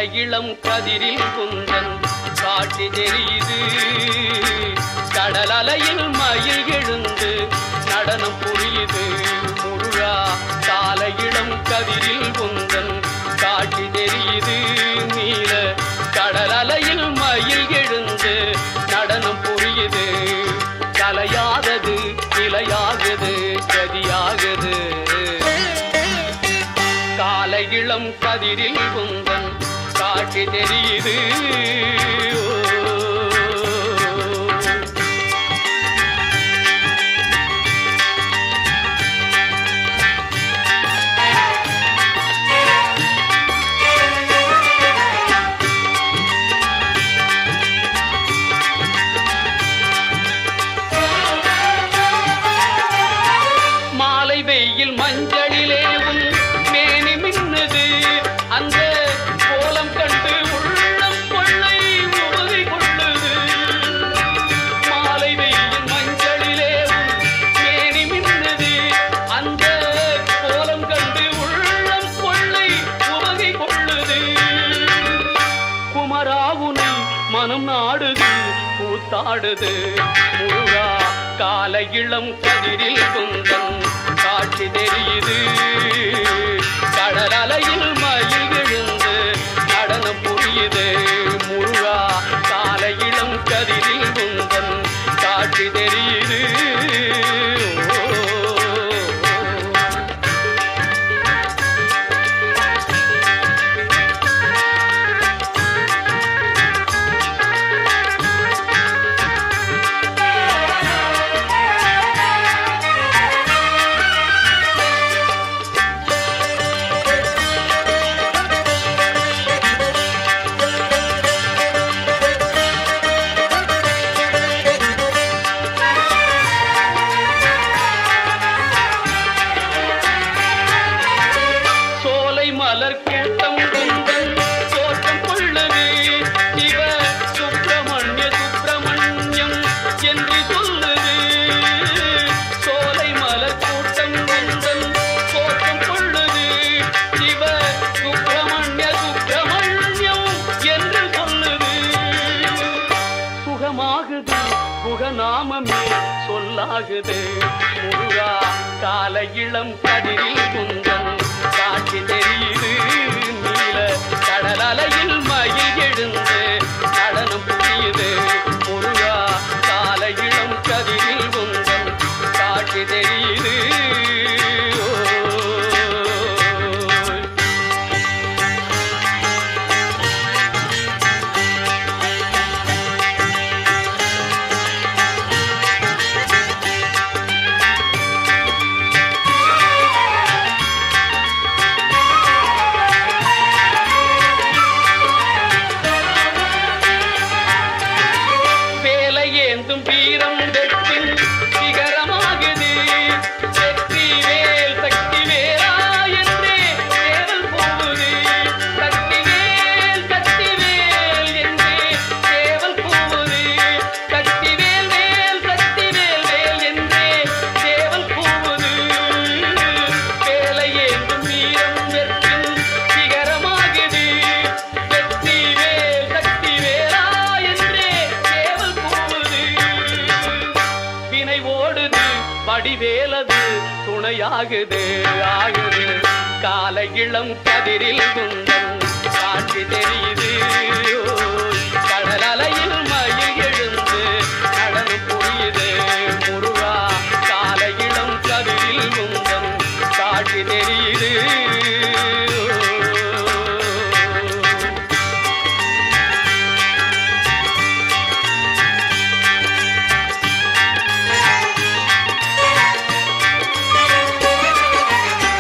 இளம் கதிரில் குந்தன் காட்சி தெரியுது கடல் அலையில் மயில் எழுந்து நடனம் புரியுது முருகா கால இளம் கதிரில் குந்தன் காட்சி தெரியுது நீல கடல் அலையில் மயில் எழுந்து நடனம் புரியுது கலையாதது நிலையாகுது கதியாகுது காலை இளம் கதிரில் குந்தன் காட்சி தெரியுது மாலை வெயில் மஞ்சளிலே உன் மேனி மின்னுது அந்த கோலம் கண்டு உள்ளம் கொள்ளை உவகை கொள்ளுது மாலை வெயில் மஞ்சளிலே உன் மேனி மின்னுது அந்த கோலம் கண்டு உள்ளம் கொள்ளை உவகை கொள்ளுது குமராவுனை மனம் நாடுது கூத்தாடுது முருகா கால இளம் கதிரில் குந்தன் காட்சி தெரியுது கடல் அலையில் மயில் எழுந்து நடனம் புரியுது முருகா கால இளம் கதிரில் குந்தன் காட்சி தெரியுது ஓ. சோலை மலர் கூட்டம் குந்தன் தோற்றம் கொள்ளுது சிவ சுப்பிரமணிய சுப்பிரமணியம் என்று சொல்லுது சோலை மலர் கூட்டம் குந்தன் தோற்றம் கொள்ளுது சிவ சுப்பிரமணிய சுப்பிரமணியம் என்று சொல்லுது சுகமாகுது புகநாமமே சொல்லாகுது முருகா கால இளம் கதிரில் குந்தன் காட்சி தெரியுது நீல கடல் அலையில் மயில் எழுந்து நடனம் புரியுது முருகா கால இளம் கதிரில் குந்தன் காட்சி தெரியுது ஓ. வேலை ஏந்தும் வீரம் வெற்றின் சிகரமாகுது வெற்றி வேல் சக்தி வேலா என்றே தேவல் போகுது சக்தி வேல் சக்தி வேல் என்றே தேவல் போகுது சக்தி வேல் வேல் சக்தி வேல் வேல் என்றே தேவல் போகுது வேலை ஏந்தும் வீரம் வெற்றின் சிகரமாகுது வெற்றி வேல் சக்தி வேலா என்றே தேவல் போகுது வினை ஓடுது வடிவேலது துணையாகுது ஆகுது கால இளம் கதிரில் குந்தன் காட்சி தெரியுது கடல் அலையில் மயில் எழுந்து நடனம் புரியுது முருகா கால இளம் கதிரில் குந்தன் காட்சி தெரியுது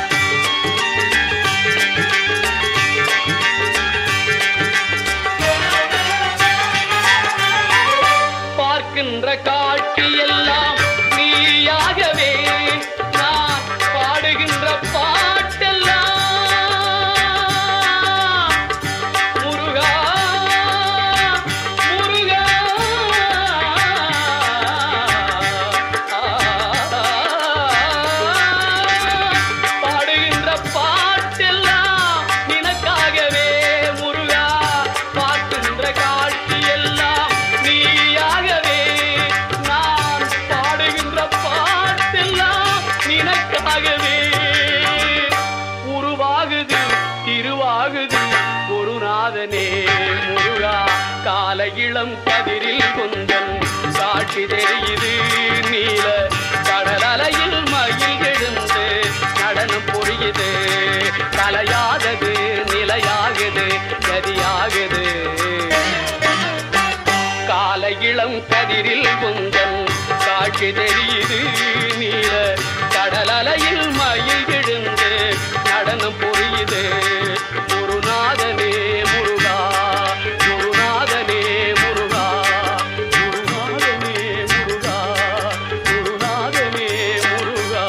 Thank கண்ணுக்கு தெரியுது நீல கடல் அலையில் மயில் எழுந்து நடனம் புரியுது குருநாதனே முருகா குருநாதனே முருகா குருநாதனே முருகா குருநாதனே முருகா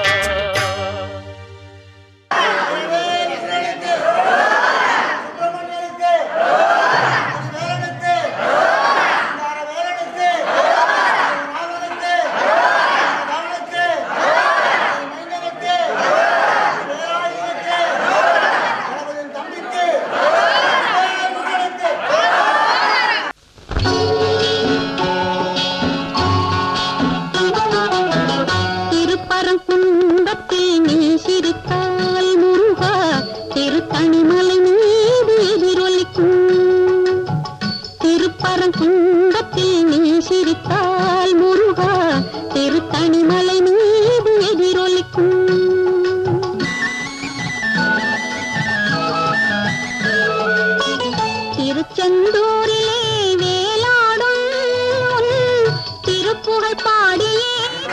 சுப்பிரமணியனுக்கு வேலனுக்கு குமார வேலனுக்கு நாதனுக்கு ராமனுக்கு மைந்தனுக்கு வேலாயுதனுக்கு கணபதியின் தம்பிக்கு முருகனுக்கு திருப்பரங்குன்றத்தில் நீ சிரித்தால் முருகா திருத்தணிமலை மீது எதிரொலிக்கும் திருப்பரங்குன்றத்தில் நீ சிரித்தால் முருகா திருத்தணிமலை மீது எதிரொலிக்கும் திருச்செந்தூரிலே வேலாடும் உன் திருப்புகழ் பாடியே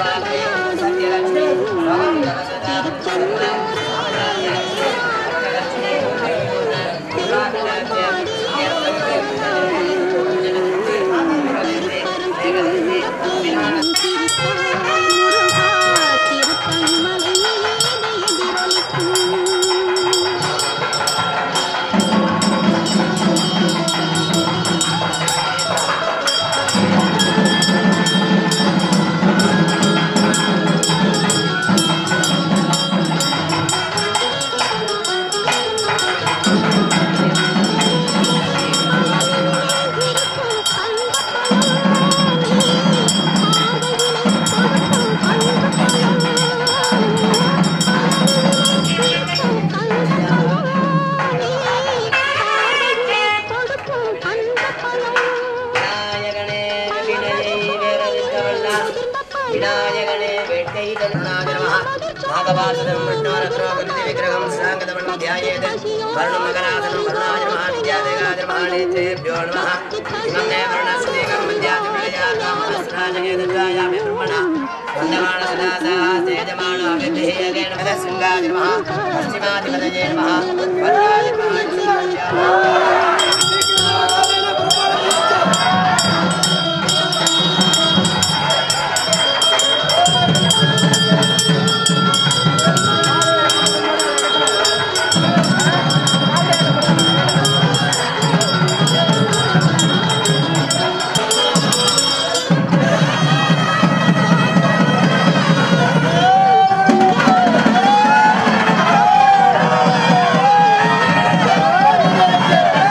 விநாயகனே வினையை வேறறுத்தவல்லார் விநாயகனே வேட்டை தருணாஜனமः நாகபாசனம் விஷ்ணோரத்ரோகதி விக்கிரகம் சாங்கதமணம் தியாயேத் வருணம் மகராசனம் வருணாஜனமः வித்யாதேகாஜனமः நேத்ரேभ्यो नमः இமம் தே வருணஸ்தேகம் வித்யாதி விளையாகாமஸ்ராஜகேதத்ராயாமி பிரம்மணா வந்தமான சதா சேஜமானோ வித்யேகேன மத சிங்காஜனமः பশ্চিமாதிபதயே நமः வருணாஜனமः ஆ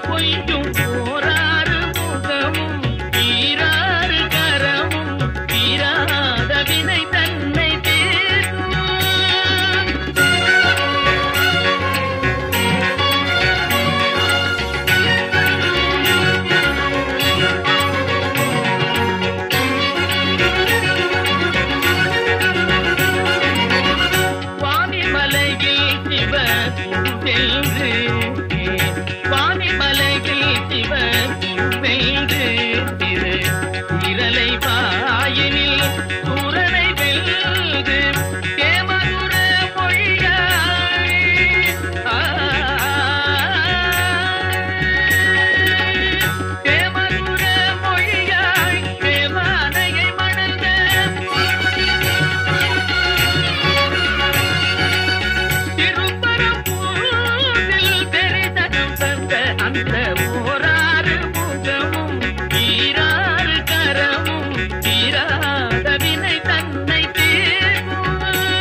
கொஞ்சும் போராறு முகமும் ஈராறு கரமும் தீராத வினை தன்னை தீர்க்கும் வாணிமலையில் சிவ வென்று வாணிமலையில் சிவ வென்று திரு இரலை வாயினில் சூரனை வெல்து தேமதுர மொழியாய் தேமதுர மொழியாய் தேவானையை மணந்த திருப்பரப்பூரில் தெரிதனம் தந்த அந்த ஓராறு முகமும் ஈராறு கரமும் தீராத வினை தன்னை தீர்க்கும்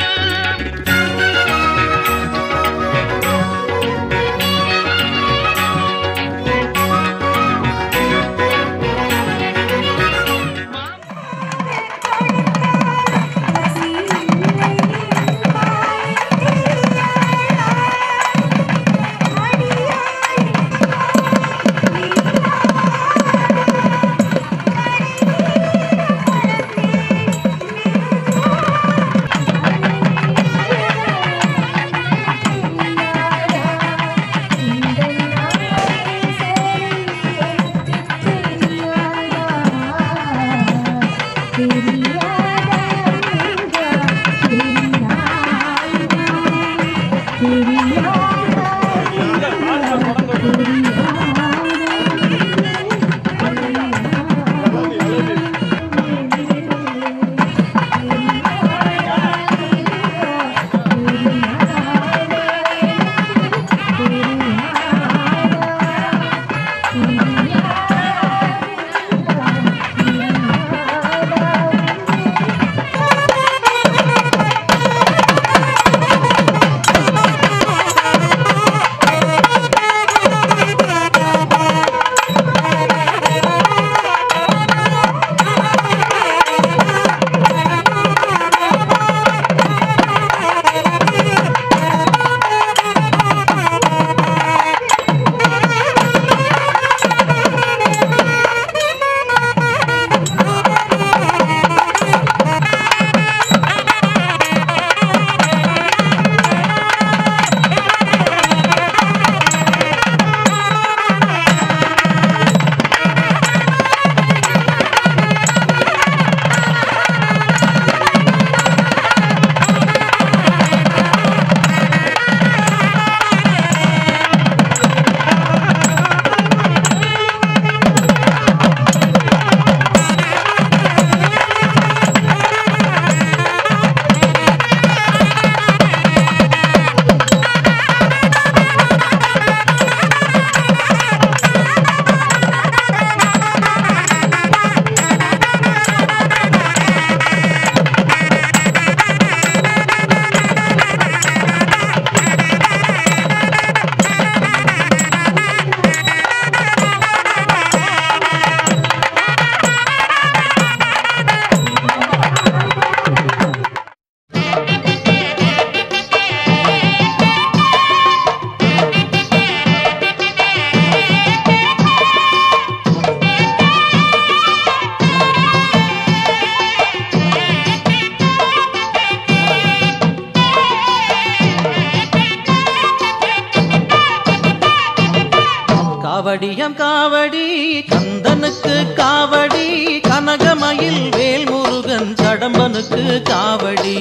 காவடியம் காவடி கந்தனுக்கு காவடி கனகமயில் வேல்முருகன் கடம்பனுக்கு காவடி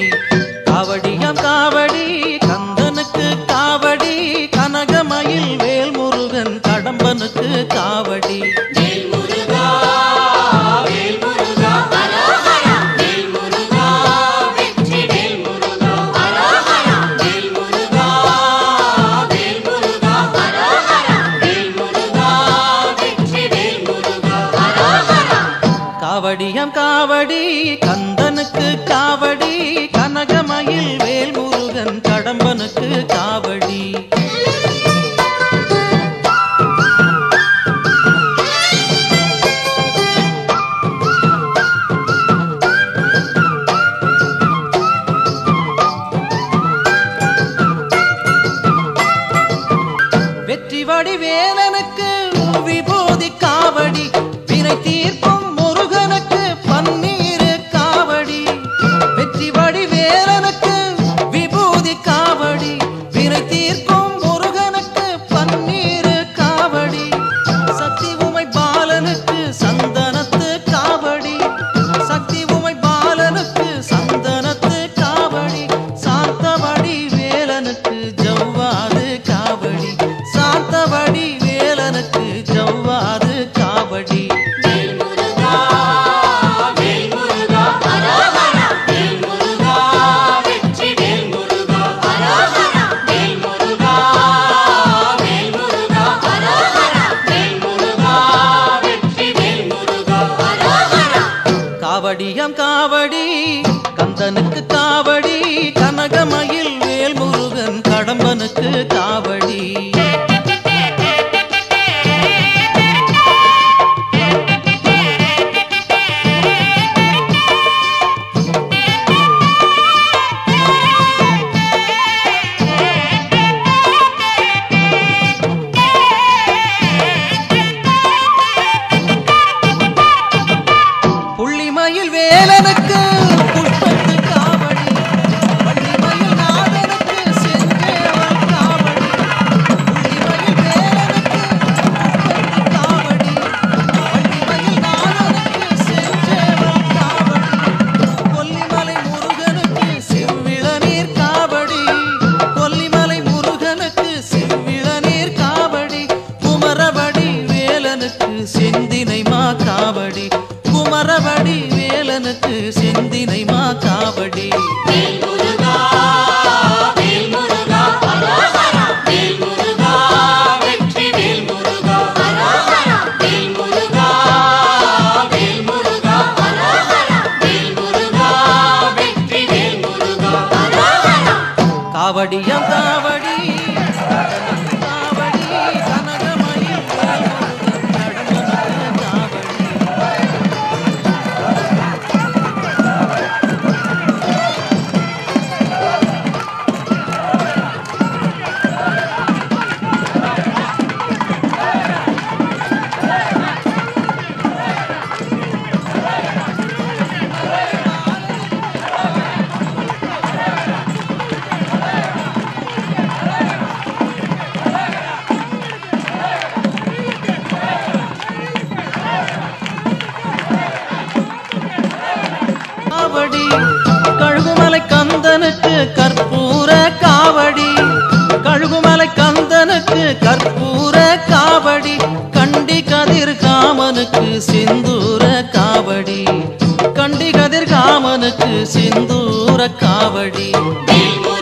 காவடியம் காவடி கந்தனுக்கு காவடி கனகமயில் வேல்முருகன் கடம்பனுக்கு காவடி காவடியம் காவடி கந்தனுக்கு காவடி கனகமயில் வேல்முருகன் கடம்பனுக்கு காவடி வெற்றிவடி வேலனுக்கு விபூதி காவடி வினை தீர்க்கும் முருகனுக்கு பன்னீர் காவடி வெற்றிவடி வேலனுக்கு விபூதி காவடி வினை தீர்க்கும் முருகனுக்கு பன்னீர் காவடி சக்தி உமை பாலனுக்கு சந்தனத்து காவடி சக்தி உமை பாலனுக்கு சந்தனத்து காவடி சாந்தவடி வேலனுக்கு ஜவ்வாது காவடி சாந்தவடி வேலனுக்கு ஜவ்வாது காவடி காவடியாம் காவடி கந்தனுக்கு காவடி கனகமயில் வேல் முருகன் கடம்பனுக்கு காவடி புள்ளிமயில் வேலனுக்கு புஷ்பத்து காவடி வள்ளிமயில் நாதனுக்கு செஞ்சேவல் காவடி புள்ளிமயில் வேலனுக்கு புஷ்பத்து காவடி வள்ளிமயில் நாதனுக்கு செஞ்சேவல் காவடி கொல்லிமலை முருகனுக்கு செவ்விளநீர் காவடி கொல்லிமலை முருகனுக்கு செவ்விளநீர் காவடி குமரவடி வேலனுக்கு செந்தினை மா காவடி குமரவடி வேலனுக்கு செந்தினை மா காவடி காவடியம் காவடி கடலுக்கு காவடி கனகமயில் வேல் முருகன் கடம்பனுக்கு காவடி காவடி கழுகுமலை கந்தனுக்கு கற்பூர காவடி கழுகுமலை கந்தனுக்கு கற்பூர காவடி கண்டி கதிர் காமனுக்கு சிந்தூர காவடி கண்டி கதிர் காமனுக்கு சிந்தூர காவடி வேல்முருகா